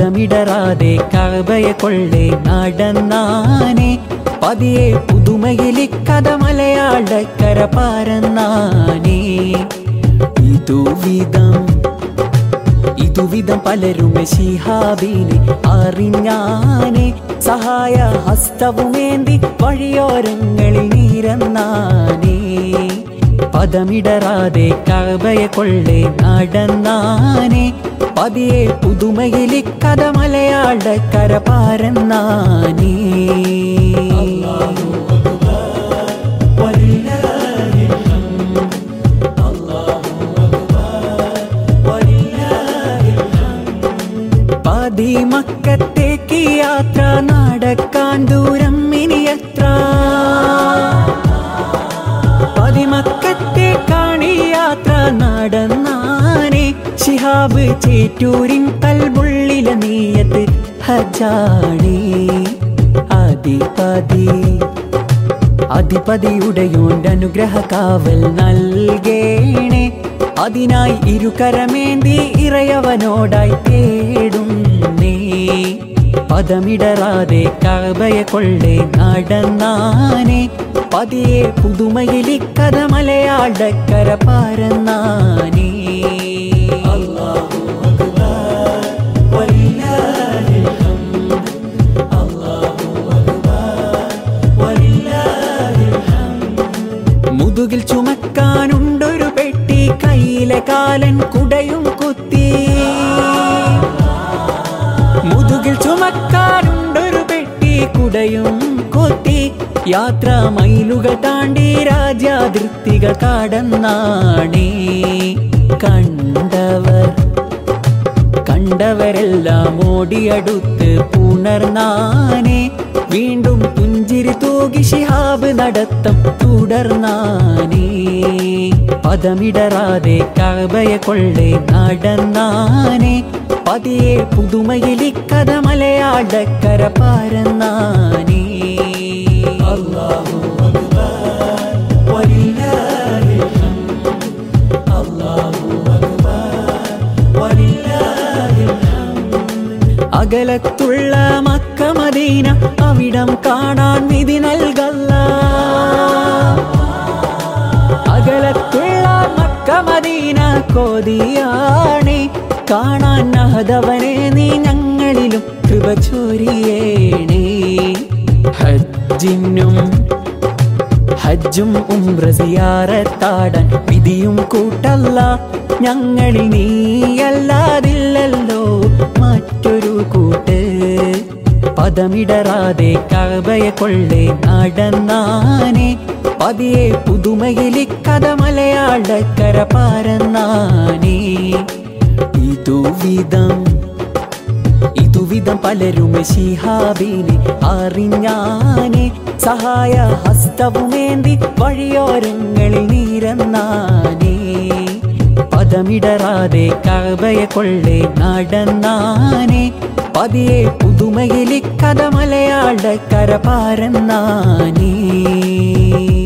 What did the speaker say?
പദമിടറാതെ കഴബയെ കൊള്ളെ നടന്നാനെ പതിയെ പുതുമയിലി കഥ മലയാളക്കര പാരന്നാനേ ഇതുവിധം ഇതുവിധം പലരും ശിഹാബിനെ അറിഞ്ഞാനെ സഹായ ഹസ്തവുമേന്തി വഴിയോരങ്ങളിൽ നീരന്നാനേ പദമിടറാതെ കഴബയെ കൊള്ളെ നടന്നാനെ പതിയെ പുതുമയിലി കഥ മലയാളക്കര പാരന്നാനേ പതിമക്കത്തേക്ക് യാത്ര നടക്കാൻ ദൂരം ഇനിയത്ര പതിമക്കത്തേക്കാണ് ഈ യാത്ര നടന്നാനെ ശിഹാബ് ചേറ്റൂരിൻ കൽബുള്ളിലെ നീയത്ത് ഹജാണി അധിപതി അധിപതിയുടെയോന്റെ അനുഗ്രഹ കാവൽ നൽകേണേ അതിനായി ഇരുകരമേന്തി ഇറയവനോടായി തേടും നീ പദമിടറാതെ കഴബയെ കൊള്ളെ നടന്നാനെ പതിയെ പുതുമയിലി കഥ മലയാളക്കര പാരന്നാനേ അല്ലാഹു അക്ബർ വലില്ലാഹിൽ ഹംദ് അല്ലാഹു അക്ബർ വലില്ലാഹിൽ ഹംദ് മുതുകിൽ ചുമക്കാനുണ്ടൊരു പെട്ടി കയ്യിലെ കാലൻ കുടയും കുത്തി മുതുകിൽ ചുമക്കാനുണ്ടൊരു പെട്ടി കുടയും കൊത്തി യാത്ര മൈലുകൾ താണ്ടി രാജ്യാതിർത്തികൾ കടന്നാണേ കണ്ടവർ കണ്ടവരെല്ലാം ഓടിയടുത്ത് പുണർന്നാനെ വീണ്ടും പുഞ്ചിരി തൂകി ശിഹാബ് നടത്തം തുടർന്നാനേ പദമിടറാതെ കഴബയെ കൊള്ളെ നടന്നാനെ പതിയെ പുതുമയിലി കഥ മലയാളക്കര പാരന്നാനേ അല്ലാഹു അക്ബർ വലില്ലാഹിൽ ഹംദ് അല്ലാഹു അക്ബർ വലില്ലാഹിൽ ഹംദ് അകലത്തുള്ള മക്ക മദീന അവിടം കാണാൻ വിധി നൽകല്ല അകലത്തുള്ള മക്ക മദീന കോതിയാണേ കാണാൻ നഹദവനെ നീ ഞങ്ങളിലും കൃപ ചൊരിയേണേ ഹജ്ജിനും ഹജ്ജും ഉംറ സിയാറത്താടാൻ വിധിയും കൂട്ടല്ല ഞങ്ങളിൽ നീയല്ലാതില്ലല്ലോ മറ്റൊരു കൂട്ട് പദമിടറാതെ കഴബയെ കൊള്ളെ നടന്നാനെ പതിയെ പുതുമയിലി കഥ മലയാളക്കര പാരന്നാനേ ഇതുവിധം ഇതുവിധം പലരും ശിഹാബിനെ അറിഞ്ഞാനെ സഹായ ഹസ്തവുമേന്തി വഴിയോരങ്ങളിൽ നീരന്നാനേ പദമിടറാതെ കഴബയെ കൊള്ളെ നടന്നാനെ പതിയെ പുതുമയിലി കഥ മലയാളക്കര പാരന്നാനേ